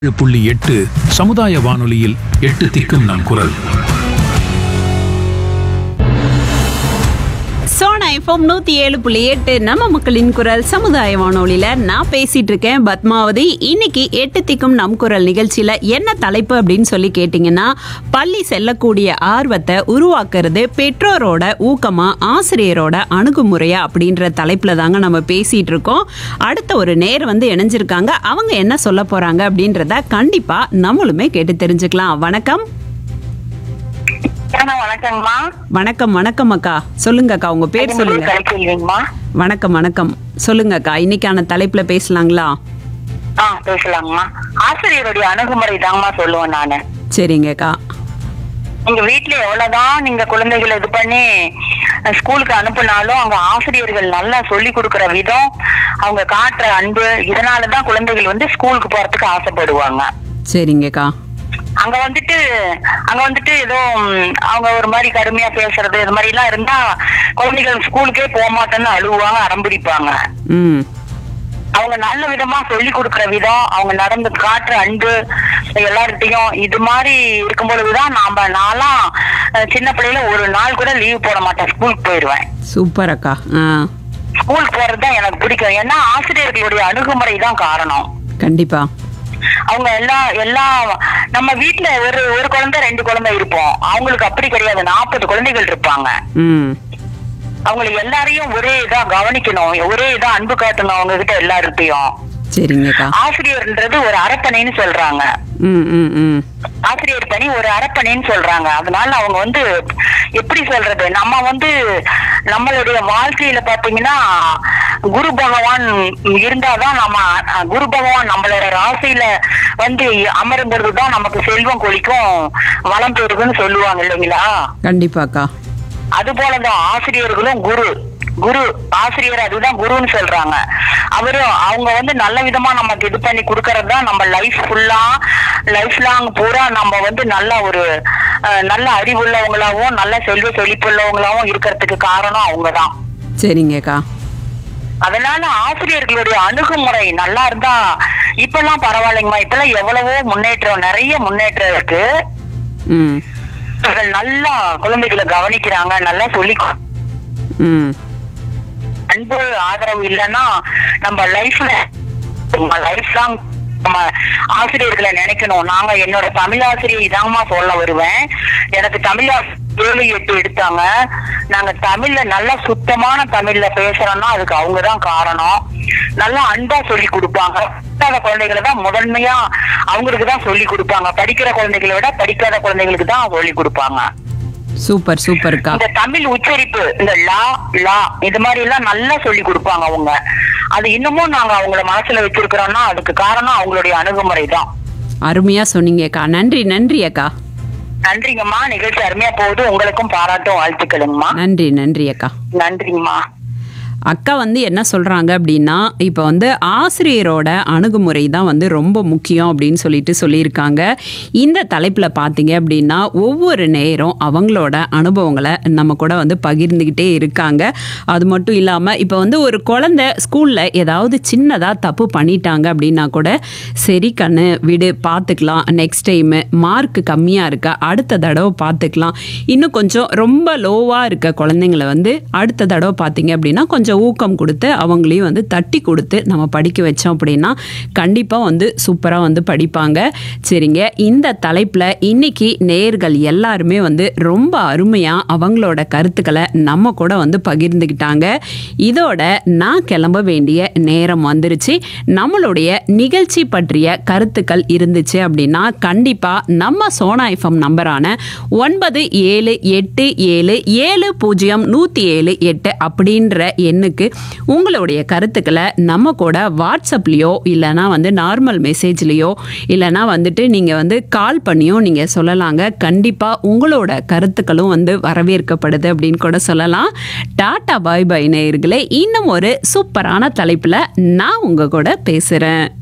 ஏழு புள்ளி எட்டு சமுதாய வானொலியில் எட்டு திக்கும் நம் குரல் சோனா எஃப்எம் நூத்தி ஏழு புள்ளி எட்டு நம்ம மக்களின் குரல் சமுதாய வானொலியில நான் பேசிட்டு இருக்கேன் பத்மாவதி இன்னைக்கு எட்டு திக்கும் நம் குரல் நிகழ்ச்சியில என்ன தலைப்பு அப்படின்னு சொல்லி கேட்டிங்கன்னா பள்ளி செல்லக்கூடிய ஆர்வத்தை உருவாக்குறது பெற்றோரோட ஊக்கமா ஆசிரியரோட அணுகுமுறையா அப்படின்ற தலைப்புல தாங்க நம்ம பேசிட்டு இருக்கோம் அடுத்த ஒரு நேர் வந்து இணைஞ்சிருக்காங்க அவங்க என்ன சொல்ல போறாங்க அப்படின்றத கண்டிப்பா நம்மளுமே கேட்டு தெரிஞ்சுக்கலாம் வணக்கம் அண்ணா, வணக்கங்கம்மா வணக்கம் வணக்கம் அக்கா சொல்லுங்க அக்கா உங்க பேர் சொல்லுங்க கலைக்கல்விங்கம்மா வணக்கம் வணக்கம் சொல்லுங்கக்கா இன்னைக்கான தலைப்புல பேசலாங்களா ஆ பேசலாங்கம்மா ஆசிரியருடைய அணுகுமுறை தாங்கம்மா சொல்லுவேன் நானு சரிங்கக்கா நீங்க வீட்ல எவ்வளவுதான் நீங்க குழந்தைகளை இது பண்ணி அஹ், ஸ்கூலுக்கு அனுப்புனாலும் அங்க ஆசிரியர்கள் நல்லா சொல்லி கொடுக்கிற விதம் அவங்க காட்டுற அன்பு இதனாலதான் குழந்தைகள் வந்து ஸ்கூலுக்கு போறதுக்கு ஆசைப்படுவாங்க சரிங்கக்கா அங்க வந்துட்டு அங்க வந்துட்டு ஏதோ ம், அவங்க ஒரு மாதிரி கடுமையா பேசுறது இது மாதிரி எல்லாம் இருந்தா குழந்தைகள் ஸ்கூலுக்கே போக மாட்டேன்னு அழுவாங்க அடம்பிடிப்பாங்க ம் அவங்க நல்ல விதமா சொல்லி கொடுக்கிற விதம் அவங்க நடந்து காட்டுற அன்பு எல்லார்கிட்டையும் இது மாதிரி இருக்கும் பொழுதுதான் நாம நான்லாம் அஹ், சின்ன பிள்ளையில ஒரு நாள் கூட லீவ் போட மாட்டேன் ஸ்கூலுக்கு போயிடுவேன் சூப்பர் அக்கா ஆ ஸ்கூலுக்கு போறது தான் எனக்கு பிடிக்கும் ஏன்னா ஆசிரியர்களுடைய அணுகுமுறை தான் காரணம் கண்டிப்பா அவங்க எல்லா எல்லா நம்ம வீட்ல ஒரு ஒரு குழந்தை ரெண்டு குழந்தை இருப்போம் அவங்களுக்கு அப்படி கிடையாது நாற்பது குழந்தைகள் இருப்பாங்க ம் அவங்களை எல்லாரையும் ஒரே இதா கவனிக்கணும் ஒரே இதா அன்பு காட்டணும் அவங்க கிட்ட எல்லார்கிட்டையும் சரிங்கக்கா ஆசிரியர்ன்றது ஒரு அரப்பணைன்னு சொல்றாங்க ம் ம் ம் ஆசிரியர் பணி ஒரு அரப்பணைன்னு சொல்றாங்க அதனால அவங்க வந்து எப்படி சொல்றது நம்ம வந்து நம்மளுடைய வாழ்க்கையில பாத்தீங்கன்னா குரு பகவான் இருந்தாதான் நம்ம அஹ், குரு பகவான் நம்மளோட ராசியில வந்து அமரும் பொழுதுதான் நமக்கு செல்வம் கொளிக்கும் வளம் பெருகுன்னு சொல்லுவாங்க இல்லைங்களா கண்டிப்பாக்கா அது போலதான் ஆசிரியர்களும் குரு குரு ஆசிரியர் அதுதான் குருன்னு சொல்றாங்க அவரும் அவங்க வந்து நல்ல விதமா நமக்கு இது பண்ணி கொடுக்கறது தான் நம்ம லைஃப் ஃபுல்லா லைஃப் லாங் பூரா நம்ம வந்து நல்ல ஒரு அஹ், நல்ல அறிவுள்ளவங்களாவும் நல்ல செல்வ செழிப்புள்ளவங்களாவும் இருக்கிறதுக்கு காரணம் அவங்கதான் சரிங்கக்கா அதனால ஆசிரியர்களுடைய அணுகுமுறை நல்லா இருந்தா இப்பெல்லாம் பரவாயில்லைங்கம்மா இப்பெல்லாம் எவ்வளவோ முன்னேற்றம் நிறைய முன்னேற்றம் இருக்கு ம் அவர்கள் நல்லா குழந்தைகளை கவனிக்கிறாங்க நல்லா சொல்லி கொ- ம் அன்பு ஆதரவு இல்லைன்னா நம்ம லைஃப்ல நம்ம லைஃப் லாங் நம்ம ஆசிரியர்களை நினைக்கணும் நாங்க என்னோட தமிழ் ஆசிரியர் இதாங்கம்மா சொல்ல வருவேன் எனக்கு தமிழ் ஆசிரியர் ஏழு எட்டு எடுத்தாங்க நாங்க தமிழ்ல நல்லா சுத்தமான தமிழ்ல பேசுறோம்னா அதுக்கு அவங்கதான் காரணம் நல்லா அன்பா சொல்லி கொடுப்பாங்க படிக்காத குழந்தைகளை தான் முதன்மையா அவங்களுக்கு தான் சொல்லி கொடுப்பாங்க படிக்கிற குழந்தைகளை விட படிக்காத குழந்தைகளுக்கு தான் சொல்லி கொடுப்பாங்க சூப்பர் சூப்பர்க்கா இந்த தமிழ் உச்சரிப்பு இந்த லா லா இது மாதிரி எல்லாம் நல்லா சொல்லி கொடுப்பாங்க அவங்க அது இன்னமும் நாங்க அவங்கள மனசுல வச்சிருக்கிறோம்னா அதுக்கு காரணம் அவங்களுடைய அணுகுமுறை தான் அருமையா சொன்னீங்கக்கா நன்றி நன்றி அக்கா நன்றிங்கம்மா நிகழ்ச்சி அருமையா போகுது உங்களுக்கும் பாராட்டும் வாழ்த்துக்களுங்கம்மா நன்றி நன்றி அக்கா நன்றிங்கம்மா அக்கா வந்து என்ன சொல்கிறாங்க அப்படின்னா இப்போ வந்து ஆசிரியரோட அணுகுமுறை தான் வந்து ரொம்ப முக்கியம் அப்படின்னு சொல்லிட்டு சொல்லியிருக்காங்க இந்த தலைப்பில் பார்த்தீங்க அப்படின்னா ஒவ்வொரு நேரம் அவங்களோட அனுபவங்களை நம்ம கூட வந்து பகிர்ந்துக்கிட்டே இருக்காங்க அது மட்டும் இல்லாமல் இப்போ வந்து ஒரு குழந்தை ஸ்கூலில் ஏதாவது சின்னதாக தப்பு பண்ணிட்டாங்க அப்படின்னா கூட சரி கண்ணு விடு பார்த்துக்கலாம் நெக்ஸ்ட் டைமு மார்க் கம்மியாக இருக்கா அடுத்த தடவை பார்த்துக்கலாம் இன்னும் கொஞ்சம் ரொம்ப லோவாக இருக்க குழந்தைங்களை வந்து அடுத்த தடவை பார்த்தீங்க அப்படின்னா கொஞ்சம் ஊக்கம் கொடுத்து அவங்களையும் வந்து தட்டி கொடுத்து நம்ம படிக்க வச்சோம் அப்படின்னா கண்டிப்பாக வந்து சூப்பராக வந்து படிப்பாங்க சரிங்க இந்த தலைப்பில் இன்னைக்கு நேர்கள் எல்லாருமே வந்து ரொம்ப அருமையாக அவங்களோட கருத்துக்களை நம்ம கூட வந்து பகிர்ந்துக்கிட்டாங்க இதோட நான் கிளம்ப வேண்டிய நேரம் வந்துருச்சு நம்மளுடைய நிகழ்ச்சி பற்றிய கருத்துக்கள் இருந்துச்சு அப்படின்னா கண்டிப்பாக நம்ம சோனா எஃப்எம் நம்பரான ஒன்பது ஏழு எட்டு ஏழு ஏழு பூஜ்ஜியம் நூற்றி ஏழு எட்டு அப்படின்ற எண்ணுக்கு உங்களுடைய கருத்துக்களை நம்ம கூட வாட்ஸ்அப்லேயோ இல்லைனா வந்து நார்மல் மெசேஜ்லேயோ இல்லைனா வந்துட்டு நீங்கள் வந்து கால் பண்ணியோ நீங்கள் சொல்லலாங்க கண்டிப்பாக உங்களோட கருத்துக்களும் வந்து வரவேற்கப்படுது அப்படின்னு கூட சொல்லலாம் டாடா பாய் பாய் நேயர்களே இன்னும் ஒரு சூப்பரான தலைப்பில் நான் உங்கள் கூட பேசுகிறேன்